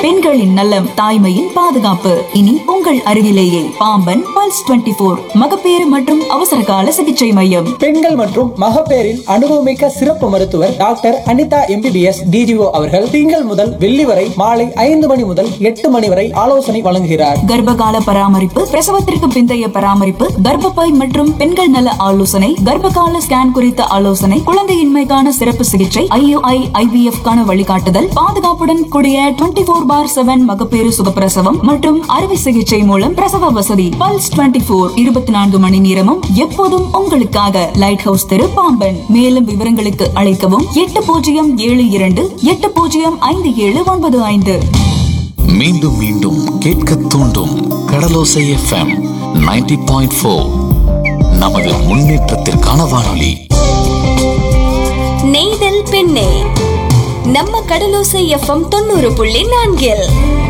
பெண்களின் நலம் தாய்மையின் பாதுகாப்பு இனி உங்கள் அருகிலேயே பாம்பன் பல்ஸ் 24 போர் மகப்பேறு மற்றும் அவசர கால சிகிச்சை மையம் பெண்கள் மற்றும் மகப்பேறின் அனுபவமிக்க சிறப்பு மருத்துவர் டாக்டர் அனிதா எம்பிபிஎஸ் டிஜிஓ அவர்கள் திங்கள் முதல் வெள்ளி வரை மாலை ஐந்து மணி முதல் எட்டு மணி வரை ஆலோசனை வழங்குகிறார் கர்ப்பகால பராமரிப்பு பிரசவத்திற்கு பிந்தைய பராமரிப்பு கர்ப்பப்பை மற்றும் பெண்கள் நல ஆலோசனை கர்ப்பகால ஸ்கேன் குறித்த ஆலோசனை குழந்தையின்மைக்கான சிறப்பு சிகிச்சை ஐயுஐ ஐவிஎஃப் கான வழிகாட்டுதல் பாதுகாப்புடன் கூடிய டுவெண்டி போர் பார் செவன் மகப்பேறு சுகப்பிரசவம் மற்றும் அறுவை சிகிச்சை மூலம் பிரசவ வசதி பல்ஸ் டுவெண்டி போர் இருபத்தி நான்கு மணி நேரமும் எப்போதும் உங்களுக்காக லைட் ஹவுஸ் தெரு பாம்பன் மேலும் விவரங்களுக்கு அழைக்கவும் எட்டு பூஜ்ஜியம் ஏழு இரண்டு எட்டு பூஜ்ஜியம் ஐந்து ஏழு ஒன்பது ஐந்து மீண்டும் மீண்டும் கேட்க தூண்டும் கடலோசை எஃப்எம் 90.4 பாயிண்ட் ஃபோர் நமது முன்னேற்றத்திற்கான வானொலி நெய்தல் பெண்ணே நம்ம கடலோசை எஃப்எம் தொண்ணூறு புள்ளி நான்கில்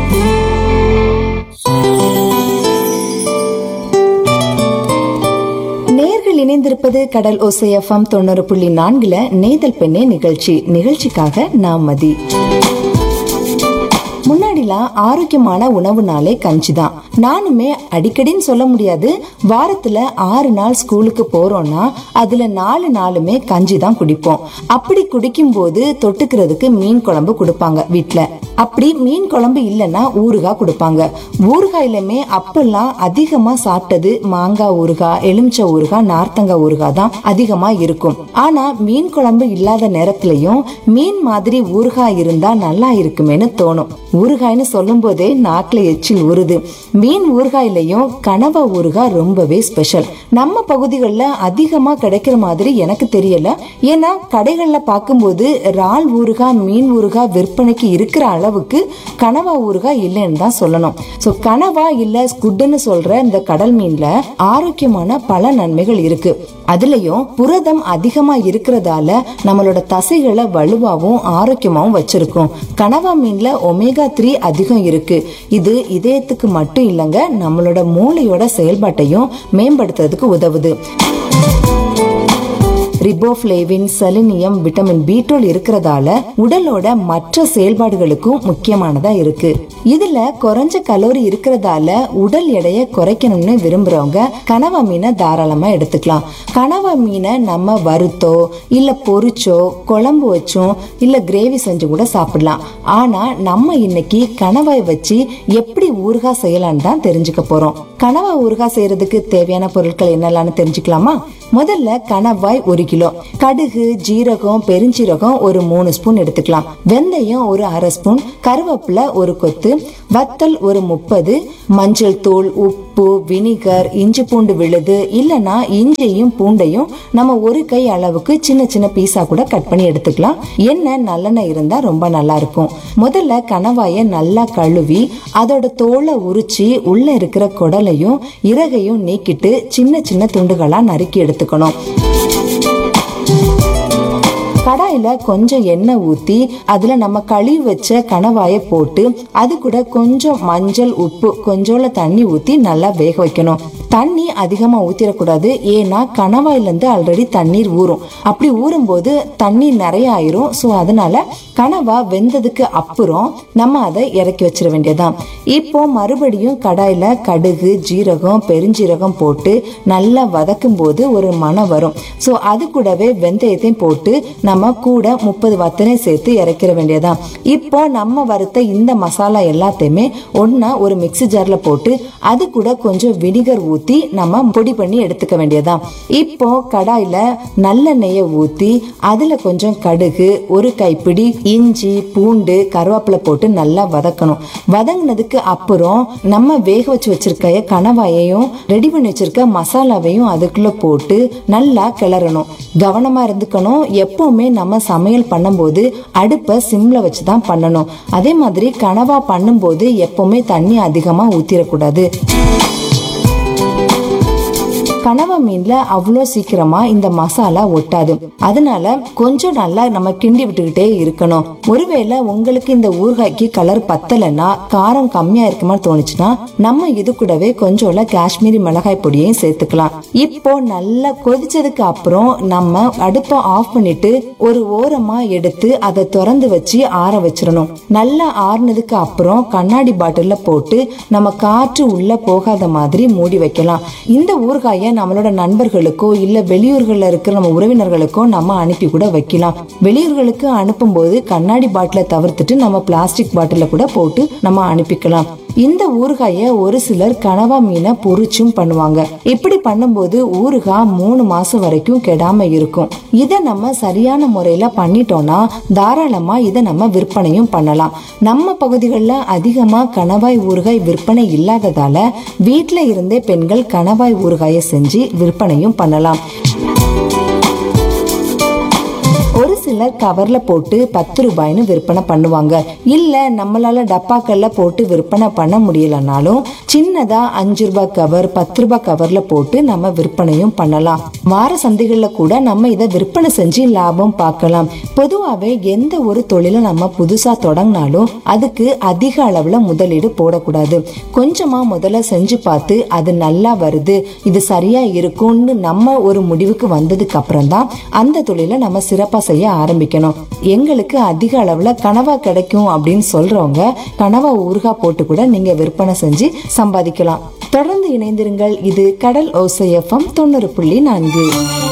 நேர்கள் இணைந்திருப்பது கடல் ஓசை எஃப்எம் தொண்ணூறு புள்ளி நான்குல நெய்தல் பெண்ணே நிகழ்ச்சி நிகழ்ச்சிக்காக நாம் மதி முன்னாடிலாம் ஆரோக்கியமான உணவுனாலே கஞ்சி தான் நானுமே அடிக்கடின்னு சொல்ல முடியாது வாரத்துல ஆறு நாள் ஸ்கூலுக்கு போறோம்னா அதுல நாலு நாளுமே கஞ்சி தான் குடிப்போம் அப்படி குடிக்கும் போது தொட்டுக்கிறதுக்கு மீன் குழம்பு கொடுப்பாங்க வீட்ல அப்படி மீன் குழம்பு இல்லைன்னா ஊறுகாய் கொடுப்பாங்க ஊறுகாயிலுமே அப்பெல்லாம் அதிகமா சாப்பிட்டது மாங்காய் ஊறுகாய் எலுமிச்சை ஊறுகாய் நார்த்தங்காய் ஊறுகாய் தான் அதிகமா இருக்கும் ஆனா மீன் குழம்பு இல்லாத நேரத்திலயும் மீன் மாதிரி ஊறுகாய் இருந்தா நல்லா இருக்குமேன்னு தோணும் ஊறுகாய்னு சொல்லும் போதே நாக்குல எச்சில் ஊறுது மீன் ஊறுகாயிலையும் கனவா ஊறுகாய் ரொம்பவே ஸ்பெஷல் நம்ம பகுதிகளில் அதிகமா கிடைக்கிற மாதிரி எனக்கு தெரியல ஏன்னா கடைகள்ல பார்க்கும்போது இறால் ஊறுகாய் மீன் ஊறுகாய் விற்பனைக்கு இருக்கிற அளவுக்கு கனவா ஊறுகாய் இல்லைன்னு தான் சொல்லணும் ஸோ கனவா இல்ல ஸ்குட்டுன்னு சொல்ற இந்த கடல் மீன்ல ஆரோக்கியமான பல நன்மைகள் இருக்கு அதுலயும் புரதம் அதிகமா இருக்கிறதால நம்மளோட தசைகளை வலுவாவும் ஆரோக்கியமாவும் வச்சிருக்கும் கனவா மீன்ல ஒமேகா த்ரீ அதிகம் இருக்கு இது இதயத்துக்கு மட்டும் இல்லைங்க நம்மளோட மூளையோட செயல்பாட்டையும் மேம்படுத்துறதுக்கு உதவுது ரிபோஃப்ளேவின் செலினியம் விட்டமின் பி இருக்கிறதால உடலோட மற்ற செயல்பாடுகளுக்கும் முக்கியமானதா இருக்கு இதுல குறைஞ்ச கலோரி இருக்கிறதால உடல் எடையை குறைக்கணும்னு விரும்புறவங்க கனவா மீனை தாராளமா எடுத்துக்கலாம் கனவா மீனை நம்ம வறுத்தோ இல்ல பொரிச்சோ குழம்பு வச்சோம் இல்ல கிரேவி செஞ்சு கூட சாப்பிடலாம் ஆனா நம்ம இன்னைக்கு கனவாய் வச்சு எப்படி ஊறுகாய் செய்யலாம்னு தான் தெரிஞ்சுக்க போறோம் கனவா ஊறுகாய் செய்யறதுக்கு தேவையான பொருட்கள் என்னெல்லாம்னு தெரிஞ்சுக்கலாமா முதல்ல கணவாய் ஒரு கிலோ கடுகு ஜீரகம் பெருஞ்சீரகம் ஒரு மூணு ஸ்பூன் எடுத்துக்கலாம் வெந்தயம் ஒரு அரை ஸ்பூன் கருவேப்பிலை ஒரு கொத்து வத்தல் ஒரு முப்பது மஞ்சள் தூள் உப்பு வினிகர் இஞ்சி பூண்டு விழுது இல்லனா இஞ்சியும் பூண்டையும் நம்ம ஒரு கை அளவுக்கு சின்ன சின்ன பீஸா கூட கட் பண்ணி எடுத்துக்கலாம் எண்ணெய் நல்லெண்ணெய் இருந்தா ரொம்ப நல்லா இருக்கும் முதல்ல கணவாயை நல்லா கழுவி அதோட தோலை உரிச்சு உள்ள இருக்கிற குடலையும் இறகையும் நீக்கிட்டு சின்ன சின்ன துண்டுகளா நறுக்கி எடுத்துக்கணும் கடாயில கொஞ்சம் எண்ணெய் ஊத்தி அதுல நம்ம கழுவி வச்ச கணவாய போட்டு அது கூட கொஞ்சம் மஞ்சள் உப்பு கொஞ்சோல தண்ணி ஊத்தி நல்லா வேக வைக்கணும் தண்ணி அதிகமா ஊத்திடக்கூடாது ஏன்னா கணவாயில இருந்து ஆல்ரெடி தண்ணீர் ஊறும் அப்படி ஊறும் போது தண்ணீர் நிறைய ஆயிரும் ஸோ அதனால கனவா வெந்ததுக்கு அப்புறம் நம்ம அதை இறக்கி வச்சிட வேண்டியதுதான் இப்போ மறுபடியும் கடாயில கடுகு ஜீரகம் பெருஞ்சீரகம் போட்டு நல்லா வதக்கும் போது ஒரு மணம் வரும் ஸோ அது கூடவே வெந்தயத்தையும் போட்டு நம்ம கூட முப்பது வத்தனை சேர்த்து இறக்கிற வேண்டியதுதான் இப்போ நம்ம வறுத்த இந்த மசாலா எல்லாத்தையுமே ஒண்ணா ஒரு மிக்ஸி ஜார்ல போட்டு அது கூட கொஞ்சம் வினிகர் ஊத்தி நம்ம பொடி பண்ணி எடுத்துக்க வேண்டியதுதான் இப்போ கடாயில நல்லெண்ணெயை ஊத்தி அதுல கொஞ்சம் கடுகு ஒரு கைப்பிடி இஞ்சி பூண்டு கருவேப்பிலை போட்டு நல்லா வதக்கணும் வதங்கினதுக்கு அப்புறம் நம்ம வேக வச்சு வச்சிருக்க கணவாயையும் ரெடி பண்ணி வச்சிருக்க மசாலாவையும் அதுக்குள்ள போட்டு நல்லா கிளறணும் கவனமா இருந்துக்கணும் எப்பவுமே நம்ம சமையல் பண்ணும்போது அடுப்பை சிம்ல வச்சு தான் பண்ணணும் அதே மாதிரி கனவா பண்ணும்போது எப்பவுமே தண்ணி அதிகமா ஊத்திரக்கூடாது கனவா மீன்ல அவ்வளோ சீக்கிரமா இந்த மசாலா ஒட்டாது அதனால கொஞ்சம் நல்லா நம்ம கிண்டி விட்டுக்கிட்டே இருக்கணும் ஒருவேளை உங்களுக்கு இந்த ஊறுகாய்க்கு கலர் பத்தலைன்னா காரம் கம்மியா இருக்குமா தோணுச்சுன்னா நம்ம இது கூடவே கொஞ்சம் காஷ்மீரி மிளகாய் பொடியையும் சேர்த்துக்கலாம் இப்போ நல்லா கொதிச்சதுக்கு அப்புறம் நம்ம அடுப்பை ஆஃப் பண்ணிட்டு ஒரு ஓரமா எடுத்து அதை திறந்து வச்சு ஆற வச்சிடணும் நல்லா ஆறுனதுக்கு அப்புறம் கண்ணாடி பாட்டில்ல போட்டு நம்ம காற்று உள்ள போகாத மாதிரி மூடி வைக்கலாம் இந்த ஊறுகாயை நம்மளோட நண்பர்களுக்கோ இல்ல வெளியூர்கள்ல இருக்கிற நம்ம உறவினர்களுக்கோ நம்ம அனுப்பி கூட வைக்கலாம் வெளியூர்களுக்கு அனுப்பும்போது கண்ணாடி பாட்டிலை தவிர்த்துட்டு நம்ம பிளாஸ்டிக் பாட்டில கூட போட்டு நம்ம அனுப்பிக்கலாம் இந்த ஊறுகாய ஒரு சிலர் கனவா மீனை பொரிச்சும் பண்ணுவாங்க இப்படி பண்ணும்போது ஊறுகாய் மூணு மாசம் வரைக்கும் கெடாம இருக்கும் இதை நம்ம சரியான முறையில பண்ணிட்டோம்னா தாராளமா இதை நம்ம விற்பனையும் பண்ணலாம் நம்ம பகுதிகளில் அதிகமா கணவாய் ஊறுகாய் விற்பனை இல்லாததால வீட்ல இருந்தே பெண்கள் கணவாய் ஊறுகாயை செஞ்சு விற்பனையும் பண்ணலாம் ஒரு சிலர் கவர்ல போட்டு பத்து ரூபாய்னு விற்பனை பண்ணுவாங்க இல்ல நம்மளால டப்பாக்கள்ல போட்டு விற்பனை பண்ண முடியலனாலும் சின்னதா அஞ்சு ரூபாய் கவர் பத்து ரூபாய் கவர்ல போட்டு நம்ம விற்பனையும் பண்ணலாம் வார சந்தைகள்ல கூட நம்ம இதை விற்பனை செஞ்சு லாபம் பார்க்கலாம் பொதுவாவே எந்த ஒரு தொழிலை நம்ம புதுசா தொடங்கினாலும் அதுக்கு அதிக அளவுல முதலீடு போடக்கூடாது கொஞ்சமா முதல்ல செஞ்சு பார்த்து அது நல்லா வருது இது சரியா இருக்கும்னு நம்ம ஒரு முடிவுக்கு வந்ததுக்கு அப்புறம் தான் அந்த தொழிலை நம்ம சிறப்பா செய்ய ஆரம்பிக்கணும் எங்களுக்கு அதிக அளவுல கனவா கிடைக்கும் அப்படின்னு சொல்றவங்க கனவா ஊறுகாய் போட்டு கூட நீங்க விற்பனை செஞ்சு சம்பாதிக்கலாம் தொடர்ந்து இணைந்திருங்கள் இது கடல் ஓசை எஃப்எம் தொண்ணூறு புள்ளி நான்கு